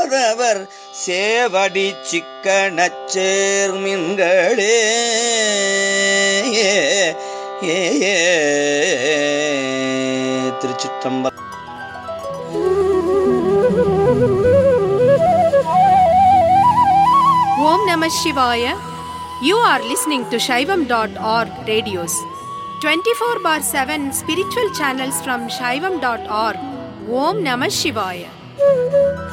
சாரவர் சேவடி சிக்கனச் சேர்மின்களே ஏ ஏ திருச்சிற்றம்பலம் Om Namah Shivaya. You are listening to Shaivam.org radios. 24 bar 7 spiritual channels from Shaivam.org. Om Namah Shivaya.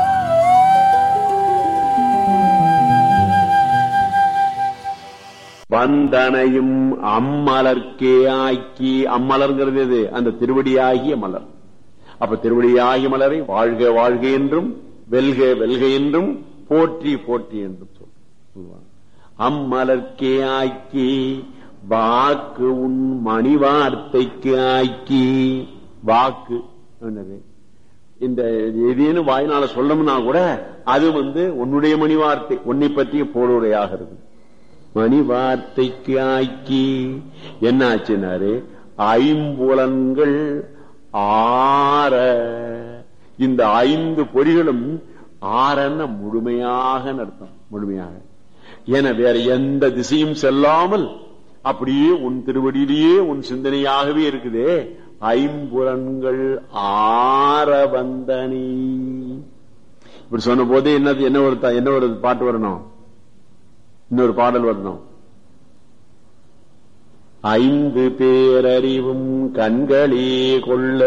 வந்தனையும் அம்மலர்க்கே ஆக்கி அம்மலர்ங்கிறது எது அந்த திருவடியாகிய மலர் அப்ப திருவடியாகிய மலரை வாழ்க வாழ்க என்றும் வெல்க வெல்க என்றும் போற்றி போற்றி என்றும் சொல் சொல்லுவாங்க. அம்மலர்க்கே ஆக்கி வாக்கு உன் மணி வார்த்தைக்கு ஆக்கி வாக்கு என்னது இந்த எதேனும் வாயினால சொல்லணும்னா கூட அது வந்து உன்னுடைய மணி வார்த்தை உன்னை பற்றிய போலுரையாக இருக்கு மணி வார்த்தைக்கு ஆக்கி என்ன ஆச்சுனாரு ஐம்புலன்கள் ஆற இந்த ஐந்து பொறிகளும் ஆறன முழுமையாக அர்த்தம் முழுமையாக என வேற எந்த திசையும் செல்லாமல் அப்படியே உன் திருவடியிலேயே உன் சிந்தனையாகவே இருக்குதே ஐம்புலன்கள் ஆற வந்தனி இப்படி சொன்ன போதே என்னது என்ன ஒரு த- என்ன ஒரு பாட்டு வரணும் இன்னொரு பாடல் வரணும் ஐந்து பேரறிவும் கண்களே கொள்ள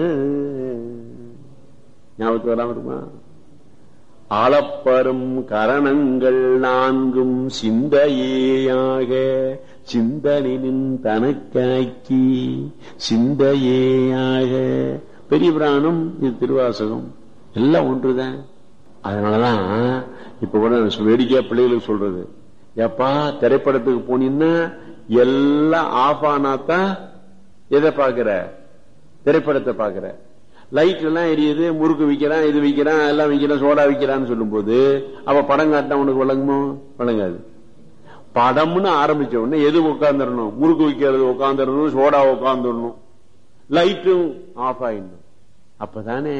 ஞாபகத்துக்கு வராம இருக்குமா அளப்பரும் கரணங்கள் நான்கும் சிந்தையேயாக சிந்தனின் தனக்காக்கி சிந்தையேயாக பெரிய பிராணம் இது திருவாசகம் எல்லாம் ஒன்றுதான் அதனாலதான் இப்ப கூட நான் வேடிக்கையா பிள்ளைகளுக்கு சொல்றது ஏப்பா திரைப்படத்துக்கு போனீங்கன்னா எல்லாம் ஆஃப் ஆனாதான் எதை பாக்குற திரைப்படத்தை பாக்குற லைட் எல்லாம் எரியுது முறுக்கு விக்கிறான் இது விக்கிறான் எல்லாம் விக்கிறான் சோடா விக்கிறான்னு சொல்லும் போது அவ படம் காட்டினா உனக்கு விளங்குமோ விளங்காது படம்னு ஆரம்பிச்ச உடனே எது உட்காந்துடணும் முறுக்கு விக்கிறது உட்காந்துடணும் சோடா உட்காந்துடணும் லைட்டும் ஆஃப் ஆயிடணும் அப்பதானே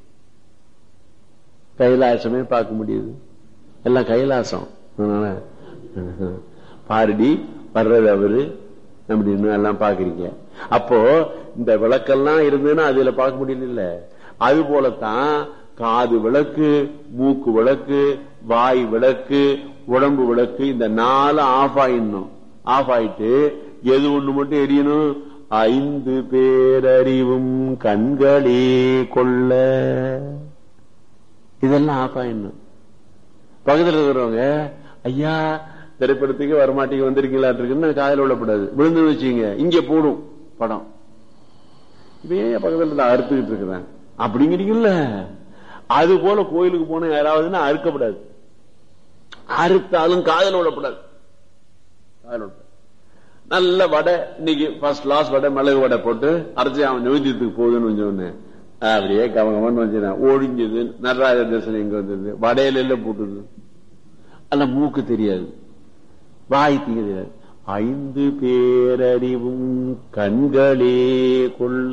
கைலாசமே பார்க்க முடியுது எல்லாம் கைலாசம் அதனால பாரடி வர்றது அவரு அப்படின்னு எல்லாம் பாக்குறீங்க அப்போ இந்த விளக்கெல்லாம் இருந்ததுன்னா அதுல பார்க்க முடியல அது போலத்தான் காது விளக்கு மூக்கு விளக்கு வாய் விளக்கு உடம்பு விளக்கு இந்த நாலு ஆஃப் ஆயிடணும் ஆஃப் ஆயிட்டு எது ஒண்ணு மட்டும் எரியணும் ஐந்து பேரறிவும் கண்களே கொள்ள இதெல்லாம் ஆஃப் ஆயிடணும் பக்கத்துல இருக்கிறவங்க ஐயா திரைப்படத்துக்கு வரமாட்டீங்க வந்திருக்கீங்களா இருக்குன்னு காதல் விடப்படாது விழுந்து வச்சுங்க இங்க போடும் படம் இப்ப ஏன் பக்கத்துல இருந்து அறுத்துக்கிட்டு இருக்கிறேன் அப்படிங்கிறீங்கல்ல அது போல கோயிலுக்கு போன யாராவதுன்னா அறுக்கப்படாது அறுத்தாலும் காதல் விடப்படாது காதல் விடப்படாது நல்ல வடை இன்னைக்கு ஃபர்ஸ்ட் கிளாஸ் வடை மிளகு வடை போட்டு அரைச்சி அவன் நிவேத்தியத்துக்கு போகுதுன்னு கொஞ்சம் அப்படியே கவனமான வச்சுனேன் ஒழிஞ்சது நடராஜ தரிசனம் எங்க வந்தது வடையில எல்லாம் போட்டுது அல்ல மூக்கு தெரியாது வாய் தெரியாது ஐந்து பேரறிவும் கண்களே கொள்ள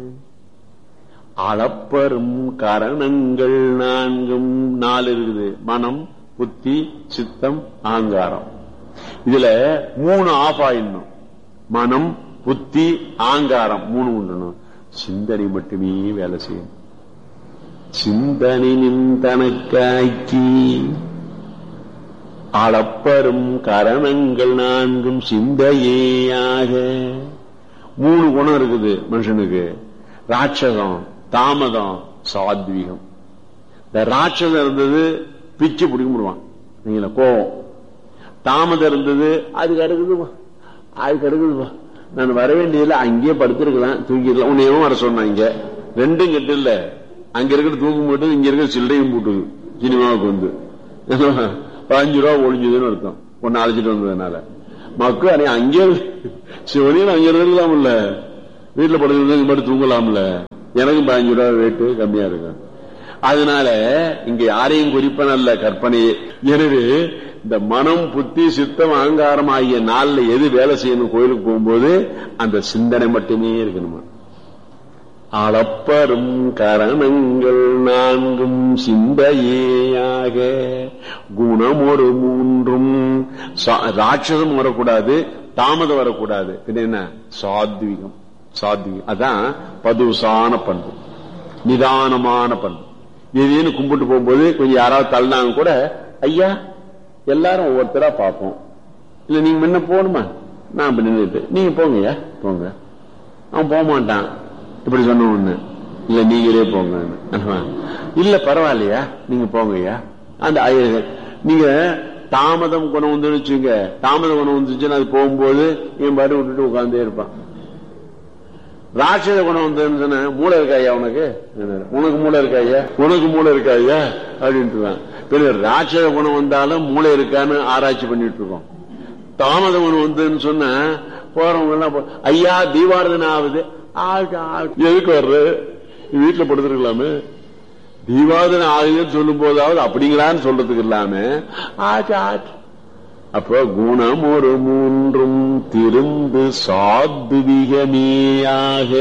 அளப்பரும் கரணங்கள் நான்கும் நாலு இருக்குது மனம் புத்தி சித்தம் ஆங்காரம் இதுல மூணு ஆஃப் ஆயிடணும் மனம் புத்தி ஆங்காரம் மூணு உண்டணும் சிந்தனை மட்டுமே வேலை செய்யணும் சிந்தனை நின் தனக்காக்கி அளப்பரும் கரணங்கள் நான்கும் சிந்தையேயாக மூணு குணம் இருக்குது மனுஷனுக்கு ராட்சதம் தாமதம் சாத்வீகம் இந்த ராட்சதம் இருந்தது பிச்சு பிடிக்க முடியுவான் நீங்கள கோவம் தாமதம் இருந்தது அதுக்கு அடுக்குதுப்பா அதுக்கு அடுக்குதுப்பா நான் வர வேண்டியதுல அங்கேயே படுத்திருக்கலாம் தூங்கிடலாம் உன்னையும் வர சொன்னாங்க ரெண்டும் கெட்டு இல்ல அங்க இருக்கிற தூக்கம் போட்டு இங்க இருக்கிற சில்லறையும் போட்டுது சினிமாவுக்கு வந்து பதினஞ்சு ரூபா ஒழிஞ்சதுன்னு அர்த்தம் ஒன்னு அழைச்சிட்டு வந்ததுனால மக்கள் அன்னைக்கு அங்கே சிவனையும் அங்க இருக்கலாம்ல வீட்டுல படுத்து படுத்து தூங்கலாம்ல எனக்கும் பதினஞ்சு ரூபா ரேட்டு கம்மியா இருக்கும் அதனால இங்க யாரையும் குறிப்பன அல்ல கற்பனையே எனவே இந்த மனம் புத்தி சித்தம் அகங்காரம் ஆகிய நாள்ல எது வேலை செய்யணும் கோயிலுக்கு போகும்போது அந்த சிந்தனை மட்டுமே இருக்கணுமா அளப்பரும் கரணங்கள் நான்கும் சிந்தையேயாக குணமொரு மூன்றும் சா- ராட்சதம் வரக்கூடாது தாமதம் வரக்கூடாது இது என்ன சாத்விகம் சாத்விகம் அதான் பதுசான பண்பு நிதானமான பண்பு திடீர்னு கும்பிட்டு போகும்போது கொஞ்சம் யாராவது தள்ளினாங்க கூட ஐயா எல்லாரும் ஒவ்வொருத்தரா பார்ப்போம் இல்ல நீங்க முன்ன போகணுமா நான் இப்ப நின்றுட்டு நீங்க போங்கய்யா போங்க அவன் போக மாட்டான் இப்படி சொன்ன ஒண்ணு இல்ல நீங்களே போங்க இல்ல பரவாயில்லையா நீங்க போங்கய்யா அந்த ஐய- நீங்க தாமதம் குணம் வந்து வச்சுங்க தாமதம் குணம் வந்துச்சுன்னா அது போகும்போது என் பாட்டு விட்டுட்டு உட்கார்ந்தே இருப்பான் ராட்சத குணம் வந்ததுன்னு சொன்ன மூளை இருக்காயா உனக்கு உனக்கு மூளை இருக்காயா உனக்கு மூளை இருக்காயா அப்படின்ட்டு பின்ன ராட்சத குணம் வந்தாலும் மூளை இருக்கான்னு ஆராய்ச்சி பண்ணிட்டு இருக்கோம் தாமத குணம் வந்ததுன்னு சொன்னா போறவங்க எல்லாம் போ- ஐயா தீபாரதனை ஆகுது ஆகுது, ஆகுது. எதுக்கு வர்ற வீட்டுல படுத்துருக்கலாமே தீபாவதனை ஆகுதுன்னு சொல்லும் போதாவது அப்படிங்களான்னு சொல்றதுக்கு இல்லாம ஆச்சு ஆச்சு அப்போ குணம் ஒரு மூன்றும் திருந்து சாத்விகமேயாக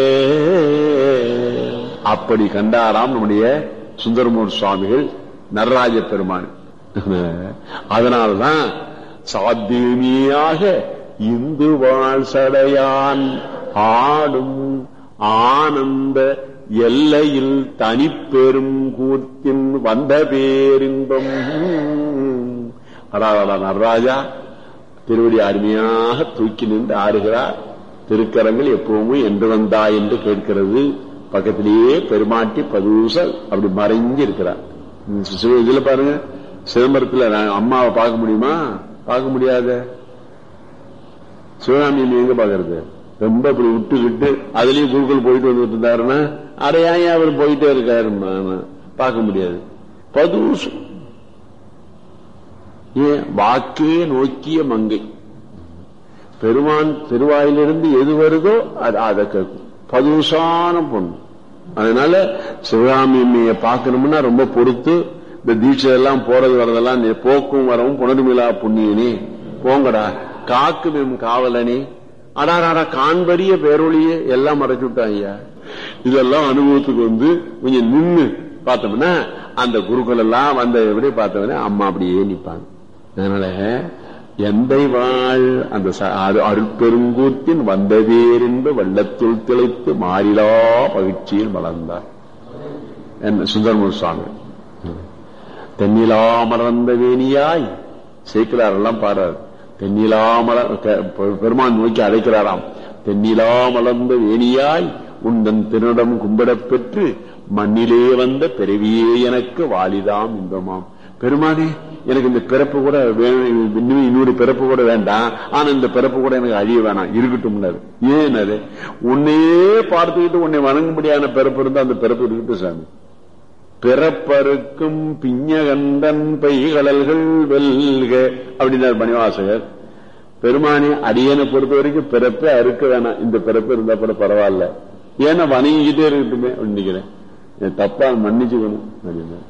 அப்படி கண்டாராம் நம்முடைய சுந்தரமூர் சுவாமிகள் நடராஜ பெருமான் அதனால்தான் சாத்தியமியாக இந்து வாழ் சடையான் ஆடும் ஆனந்த எல்லையில் தனிப்பெரும் கூத்தின் வந்த பேரின்பம் அடாடா நடராஜா திருவடி அருமையாக தூக்கி நின்று ஆடுகிறார் திருக்கரங்கள் எப்பவுமே என்று வந்தா என்று கேட்கிறது பக்கத்திலேயே பெருமாட்டி பதூசல் அப்படி மறைஞ்சு இருக்கிறார் இந்த சிவ- இதுல பாருங்க சிதம்பரத்துல நான் அம்மாவை பார்க்க முடியுமா பார்க்க முடியாத சிவகாமி அம்மையை எங்க பாக்குறது ரொம்ப இப்படி விட்டுக்கிட்டு அதுலயும் குருக்கள் போயிட்டு வந்துட்டு இருந்தாருன்னா அடையாய அவர் போயிட்டே இருக்காரு பார்க்க முடியாது பதூசு ஏன் வாக்கே நோக்கிய மங்கை பெருமான் திருவாயிலிருந்து எது வருதோ அது அதை கேட்கும் பதுசான பொண்ணு அதனால சிவகாமி அம்மையை பார்க்கணும்னா ரொம்ப பொறுத்து இந்த தீட்சை எல்லாம் போறது வரதெல்லாம் நீ போக்கும் வரவும் புனர்மிலா புண்ணியனே போங்கடா காக்கு மேம் காவலனே அடாராடா காண்பரிய பேரொழியே எல்லாம் மறைச்சு விட்டான் ஐயா இதெல்லாம் அனுபவத்துக்கு வந்து கொஞ்சம் நின்னு பார்த்தோம்னா அந்த குருக்கள் எல்லாம் வந்த எப்படி பார்த்தவனே அம்மா அப்படியே நிப்பாங்க அதனால எந்தை வாழ் அந்த ச- அரு- அருட்பெருங்கூத்தின் வந்ததேரென்ப வெள்ளத்துள் திளைத்து மாறிலா பகிழ்ச்சியில் வளர்ந்தார் என்ன சுந்தரமூர் சுவாமி தென்னிலா மலர்ந்த வேணியாய் சேர்க்கிறார் எல்லாம் பாடுறார் தென்னிலா மலர் க- பெ- பெருமான் நோக்கி அழைக்கிறாராம் தென்னிலா மலர்ந்த வேணியாய் உந்தன் திருநடம் கும்பிடப் பெற்று மண்ணிலே வந்த பிறவியே எனக்கு வாலிதாம் இன்பமாம் பெருமானே எனக்கு இந்த பிறப்பு கூட வேணும் இன்னும் இன்னொரு பிறப்பு கூட வேண்டாம் ஆனா இந்த பிறப்பு கூட எனக்கு அழிய வேணாம் இருக்கட்டும் ஏன் அது உன்னையே பார்த்துக்கிட்டு உன்னை வணங்க முடியாத பிறப்பு இருந்தா அந்த பிறப்பு இருக்கட்டும் சாமி பிறப்பருக்கும் பிஞ்சகண்டன் பைகடல்கள் வெல்க அப்படின்னார் பணிவாசகர் பெருமானி அடியனை பொறுத்த வரைக்கும் பிறப்பே அறுக்க வேணாம் இந்த பிறப்பு இருந்தா கூட பரவாயில்ல ஏன்னா வணங்கிக்கிட்டே இருக்கட்டுமே அப்படின்னு நினைக்கிறேன் என் தப்பா மன்னிச்சுக்கணும் அப்படின்னு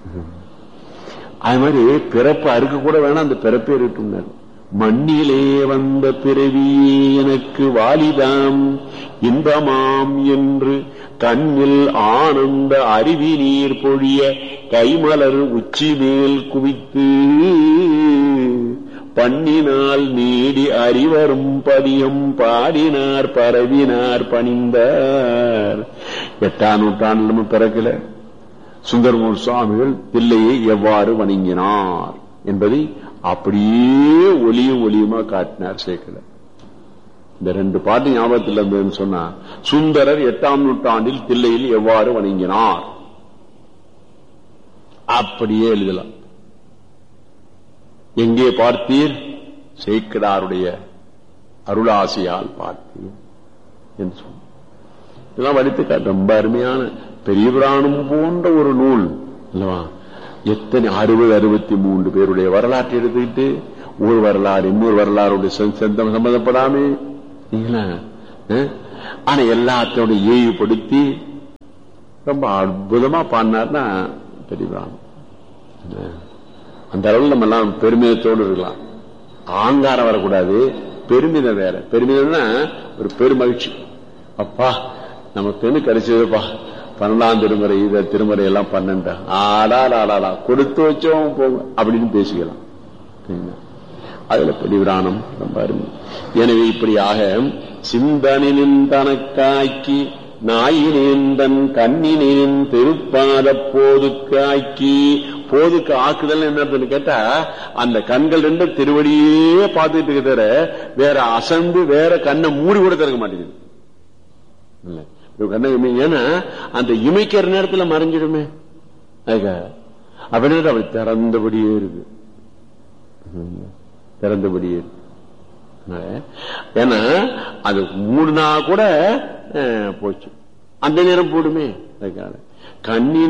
அது மாதிரி பிறப்பு அறுக்க கூட வேணாம் அந்த பிறப்பே இருக்கட்டும் மண்ணிலே வந்த பிறவியே எனக்கு வாலிதாம் இன்பமாம் என்று கண்ணில் ஆனந்த அருவி நீர் பொழிய கைமலர் உச்சி மேல் குவித்து பண்ணினால் நீடி அறிவரும் பதியம் பாடினார் பரவினார் பணிந்தார் எட்டாம் நூற்றாண்டு நம்ம பிறக்கல சுந்தரமூர் சுவாமிகள் தில்லையை எவ்வாறு வணங்கினார் என்பதை அப்படியே ஒளியும் ஒளியுமா காட்டினார் சேர்க்கல இந்த ரெண்டு பாட்டு ஞாபகத்தில் இருந்ததுன்னு சொன்னா சுந்தரர் எட்டாம் நூற்றாண்டில் தில்லையில் எவ்வாறு வணங்கினார் அப்படியே எழுதலாம் எங்கே பார்த்தீர் சேக்கடாருடைய அருளாசியால் பார்த்தீர் என்று சொன்னார் இதெல்லாம் வடித்து காட்டு ரொம்ப அருமையான பெரிய புராணம் போன்ற ஒரு நூல் அல்லவா எத்தனை அறுபது அறுபத்தி மூன்று பேருடைய வரலாற்றை எடுத்துக்கிட்டு ஒரு வரலாறு இன்னொரு வரலாறுடைய சொந்தம் சம்பந்தப்படாமே இல்லைங்களா? அஹ்? ஆனா எல்லாத்தோட ஏய்வுபடுத்தி ரொம்ப அற்புதமா பாடினார்னா பெரிய புராணம் அஹ்? அந்த அளவில் நம்ம எல்லாம் பெருமிதத்தோடு இருக்கலாம் ஆங்காரம் வரக்கூடாது பெருமிதம் வேற பெருமிதம்னா ஒரு பெருமகிழ்ச்சி அப்பா நமக்குன்னு கிடைச்சதுப்பா பன்னெண்டாம் திருமுறை இத திருமுறை எல்லாம் பன்னெண்டா ஆடா ஆடாடா கொடுத்து வச்சோம் போங்க அப்படின்னு பேசிக்கலாம் சரிங்களா? அதுல பிடிவிராணம் ரொம்ப அருமை எனவே இப்படியாக சிந்தனின் தனக்காக்கி நாயினேந்தன் கண்ணினேன் திருப்பாத போதுக்காக்கி போதுக்கு ஆக்குதல் என்னன்னு கேட்டா அந்த கண்கள் ரெண்டு திருவடியே பார்த்துட்டு இருக்க தவிர வேற அசந்து வேற கண்ணை மூடி கூட திறக்க மாட்டேங்குது இல்ல இப்ப கண்ணை இமை ஏன்னா அந்த இமைக்கிற நேரத்துல மறைஞ்சிடுமே அதுக்காக அப்படின்னு அப்படி திறந்தபடியே இருக்கு திறந்தபடியே இருக்கு அதனால, ஏன்னா அது மூடுனா கூட அஹ், போச்சு அந்த நேரம் போடுமே அதுக்காக கண்ணி